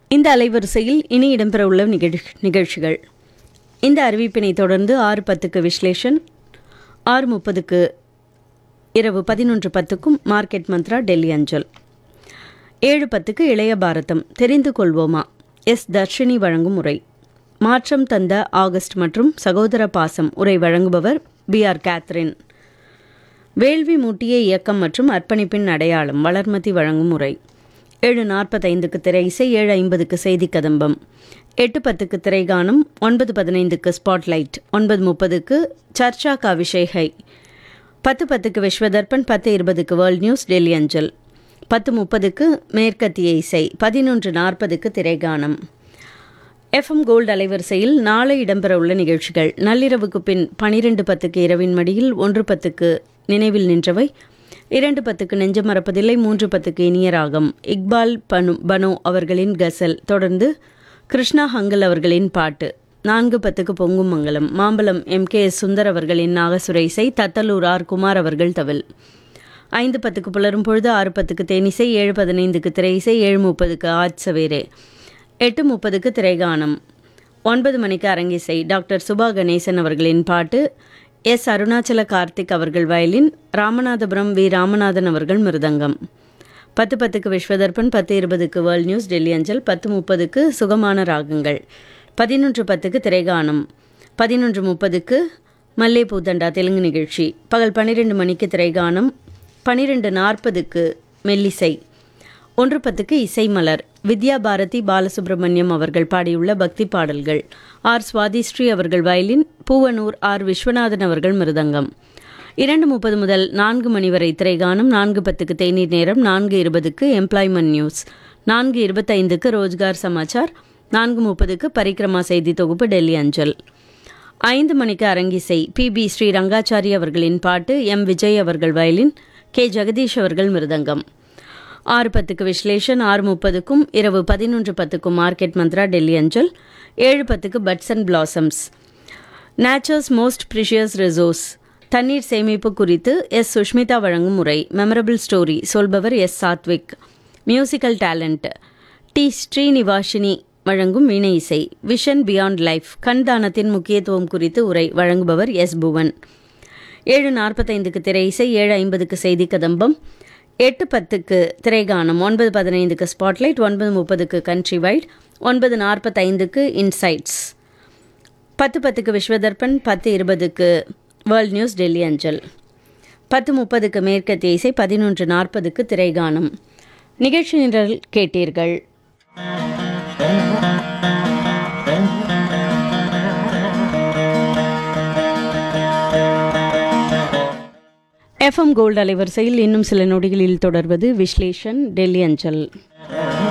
இந்த அலைவரிசையில் இனி இடம்பெறவுள்ள நிகழ்ச் நிகழ்ச்சிகள் இந்த அறிவிப்பினை தொடர்ந்து ஆறு பத்துக்கு விஸ்லேஷன் ஆறு முப்பதுக்கு இரவு பதினொன்று பத்துக்கும் மார்க்கெட் மந்த்ரா டெல்லி அஞ்சல் ஏழு பத்துக்கு இளைய பாரதம் தெரிந்து கொள்வோமா எஸ் தர்ஷினி வழங்கும் உரை மாற்றம் தந்த ஆகஸ்ட் மற்றும் சகோதர பாசம் உரை வழங்குபவர் பி ஆர் கேத்ரின் வேள்வி மூட்டிய இயக்கம் மற்றும் அர்ப்பணிப்பின் அடையாளம் வளர்மதி வழங்கும் உரை ஏழு நாற்பத்தைந்துக்கு திரை இசை ஏழு ஐம்பதுக்கு செய்தி கதம்பம் எட்டு பத்துக்கு திரைகானம் ஒன்பது பதினைந்துக்கு ஸ்பாட்லைட் ஒன்பது முப்பதுக்கு சர்ச்சா கா விஷய்கை பத்து பத்துக்கு விஸ்வதர்பன் பத்து இருபதுக்கு வேர்ல்ட் நியூஸ் டெல்லி அஞ்சல் பத்து முப்பதுக்கு மேற்கத்திய இசை பதினொன்று நாற்பதுக்கு திரைகானம் எஃப்எம் கோல்டு அலைவரிசையில் நாளை இடம்பெறவுள்ள நிகழ்ச்சிகள் நள்ளிரவுக்கு பின் பனிரெண்டு பத்துக்கு இரவின் மடியில் ஒன்று பத்துக்கு நினைவில் நின்றவை இரண்டு பத்துக்கு நெஞ்சம் மறப்பதில்லை மூன்று பத்துக்கு இனிய ராகம் இக்பால் பனு பனோ அவர்களின் கசல் தொடர்ந்து கிருஷ்ணா ஹங்கல் அவர்களின் பாட்டு நான்கு பத்துக்கு பொங்கும் மங்கலம் Mambalam M K S Sundar அவர்களின் நாகசுர இசை தத்தலூர் ஆர் குமார் அவர்கள் தவில் ஐந்து பத்துக்கு புலரும் பொழுது ஆறு பத்துக்கு தேனிசை ஏழு பதினைந்துக்கு திரை இசை ஏழு முப்பதுக்கு ஆட் சவேரே எட்டு முப்பதுக்கு திரைகானம் ஒன்பது மணிக்கு அரங்கிசை டாக்டர் சுபா கணேசன் அவர்களின் பாட்டு எஸ் அருணாச்சல கார்த்திக் அவர்கள் வயலின் ராமநாதபுரம் வி ராமநாதன் அவர்கள் மிருதங்கம் பத்து பத்துக்கு விஸ்வதர்பன் பத்து இருபதுக்கு வேர்ல்ட் நியூஸ் டெல்லி அஞ்சல் பத்து முப்பதுக்கு சுகமான ராகங்கள் பதினொன்று பத்துக்கு திரைகானம் பதினொன்று முப்பதுக்கு மல்லே பூதண்டா தெலுங்கு நிகழ்ச்சி பகல் பன்னிரெண்டு மணிக்கு திரைகானம் பன்னிரெண்டு நாற்பதுக்கு மெல்லிசை ஒன்று பத்துக்கு இசை மலர் வித்யா பாரதி பாலசுப்ரமணியம் அவர்கள் பாடியுள்ள பக்தி பாடல்கள் ஆர் சுவாதிஸ்ரீ அவர்கள் வயலின் பூவனூர் ஆர் விஸ்வநாதன் அவர்கள் மிருதங்கம் இரண்டு முப்பது முதல் நான்கு மணி வரை திரைகானம் நான்கு பத்துக்கு தேநீர் நேரம் நான்கு இருபதுக்கு எம்ப்ளாய்மெண்ட் நியூஸ் நான்கு இருபத்தைந்துக்கு ரோஜ்கார் சமாச்சார் நான்கு முப்பதுக்கு பரிக்கிரமா செய்தி தொகுப்பு டெல்லி அஞ்சல் ஐந்து மணிக்கு அரங்கிசை பி பி ஸ்ரீ ரங்காச்சாரி அவர்களின் பாட்டு எம் விஜய் அவர்கள் வயலின் கே ஜெகதீஷ் அவர்கள் மிருதங்கம் ஆறு பத்துக்கு விஸ்லேஷன் ஆறு முப்பதுக்கும் இரவு பதினொன்று பத்துக்கும் மார்க்கெட் மந்த்ரா டெல்லி அஞ்சல் ஏழு பத்துக்கு buds and blossoms nature's most precious resource தண்ணீர் சேமிப்பு குறித்து எஸ் சுஷ்மிதா வழங்கும் முறை மெமரபிள் ஸ்டோரி சொல்பவர் S Sathvik musical talent T Srinivashini வழங்கும் வீணை இசை விஷன் பியாண்ட் லைஃப் கண் தானத்தின் முக்கியத்துவம் குறித்து உரை வழங்குபவர் எஸ் புவன் ஏழு நாற்பத்தைந்துக்கு திரை இசை ஏழு ஐம்பதுக்கு செய்தி கதம்பம் எட்டு பத்துக்கு திரைகானம் ஒன்பது பதினைந்துக்கு ஸ்பாட்லைட் ஒன்பது முப்பதுக்கு கண்ட்ரி வைட் ஒன்பது நாற்பத்தைந்துக்கு இன்சைட்ஸ் பத்து பத்துக்கு விஸ்வதர்பன் பத்து இருபதுக்கு வேர்ல்ட் நியூஸ் டெல்லி அஞ்சல் பத்து முப்பதுக்கு மேற்கத்திய இசை பதினொன்று நாற்பதுக்கு திரைகானம் நிகழ்ச்சி நிரல் கேட்டீர்கள் எஃப்எம் கோல்டு அலைவரிசையில் இன்னும் சில நொடிகளில் தொடர்வது விஸ்லேஷன் டெல்லி அஞ்சல்